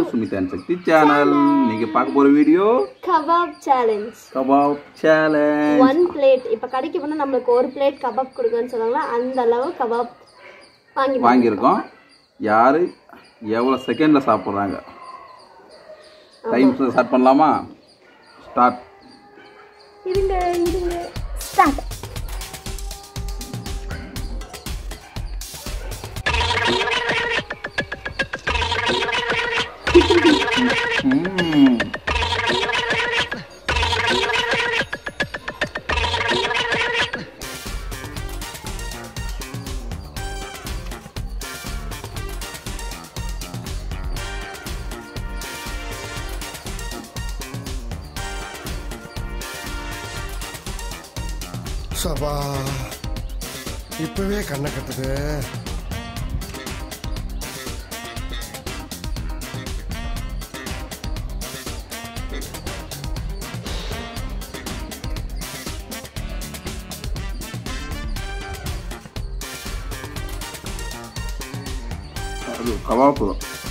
சுமிதான் சக்தி channel நீங்க பார்க்க போற video kebab challenge kebab challenge one plate இப்போ கடைக்கு போனால் நம்மளுக்கு ஒரு பிளேட் கபாப் கொடுங்கன்னு சொன்னாங்களா அந்த அளவு கபாப் வாங்கி வாங்கியிருக்கோம் யாரு எவ்வளோ செகண்ட்ல சாப்பிட்றாங்க டைம் ஸ்டார்ட் பண்ணலாமா ஸ்டார்ட் இருங்க இருங்க ஸ்டார்ட் சபா இப்பவே கண்ணை கட்டுது அது கபாப்பு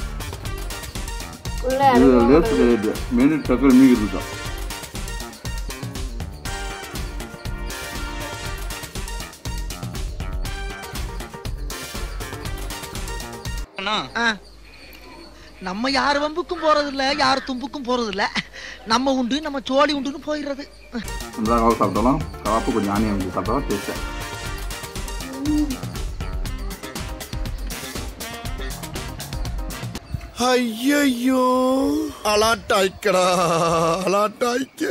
உள்ள இது லேட் கிடையாது மெனு டக்குனு மீதி இருக்கோம் ஆ. நம்ம யார் வம்புக்கும் போறது இல்ல யார் தும்புக்கும் போறது இல்ல நம்ம உண்டு நம்ம சோழி உண்டுன்னு போயிடுறது இந்த கபாப் சாப்பிட்டாலும் கபாப்பு கொஞ்சம் ஆனியம் வச்சு சாப்பிட்டா டேஸ்ட்டாக ஐயோ அலாட்டாய்க்கடா அலாட்டாய்க்க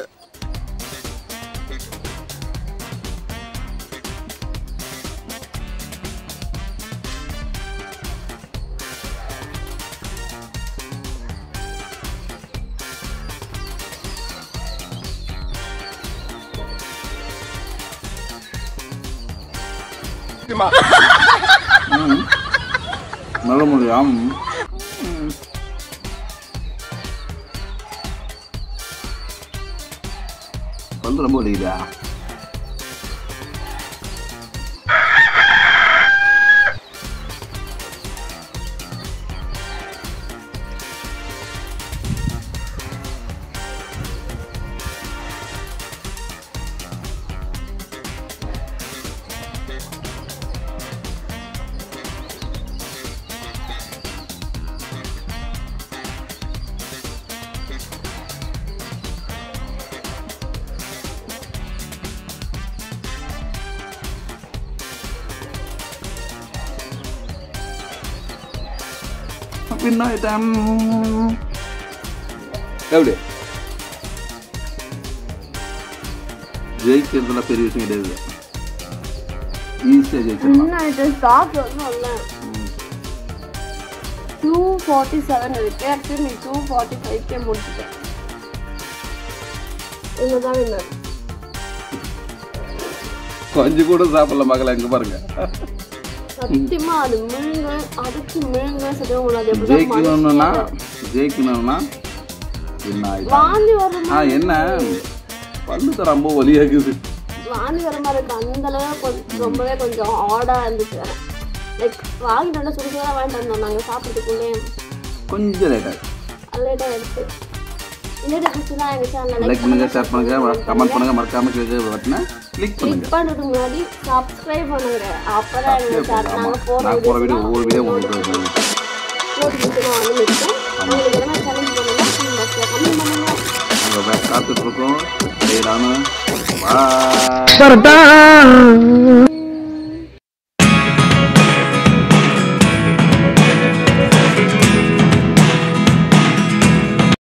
நல்ல முடியும் வந்து ரொம்ப வலிக்குதா பின்னாயிட்டம் எப்படி ஜெயிக்கிறதுல பெரிய விஷயம் கிடையாது ஈஸியாக ஜெயிச்சிடலாம் இன்னும் இது சாப்பிடணும் இல்லை டூ ஃபார்ட்டி செவன் இருக்கு ஆக்சுவலி நீ டூ ஃபார்ட்டி ஃபைவ்க்கே முடிச்சுட்டேன் இவங்க தான் வின்னர் கொஞ்சம் கூட சாப்பிடல மகள எங்க பாருங்க சத்தியமா அது மிழுங்க அதுக்கு மிழுங்க சத்தியமா முடியாது எப்படிதான் ஜெயிக்கணும்னா மனசு ஜெயிக்கணும்னா என்ன ஆயிடும் வாந்தி வர ஆ என்ன பல்லு தர ரொம்ப வலியாகுது வாந்தி வர மாதிரி இருக்கு அந்த அளவு கொஞ்சம் ரொம்பவே கொஞ்சம் ஆடா இருந்துச்சு லைக் வாங்கிட்டு வந்து சுடு சுடாக வாங்கிட்டு வந்தோம் நாங்கள் சாப்பிட்றதுக்குள்ளே கொஞ்சம் லேட் ஆகும் அது லேட்டாக எடுத்து இன்னொரு பிடிச்சதா எங்கள் சேனலில் லைக் பண்ணுங்க ஷேர் பண்ணுங்க கமெண்ட் பண்ணுங்க மறக்காம கிளிக் பட்டனை கிளிக் பண்ணுங்க கிளிக் பண்ணுறதுக்கு முன்னாடி சப்ஸ்கிரைப் பண்ணுங்க அப்பதான் எங்கள் சேனல் ஆமா நாங்கள் போகிற நான் போற வீடியோ ஒவ்வொரு வீடியோ உங்களுக்கு வரும். நோட்டிஃபிகேஷன் வந்து நிற்கும் உங்களுக்கு என்ன சேலஞ்ச் பண்ணுங்க பாக்ஸில் கமெண்ட் பண்ணுங்க உங்களை காத்துட்டு இருக்கோம் நானும் பாய் பரதா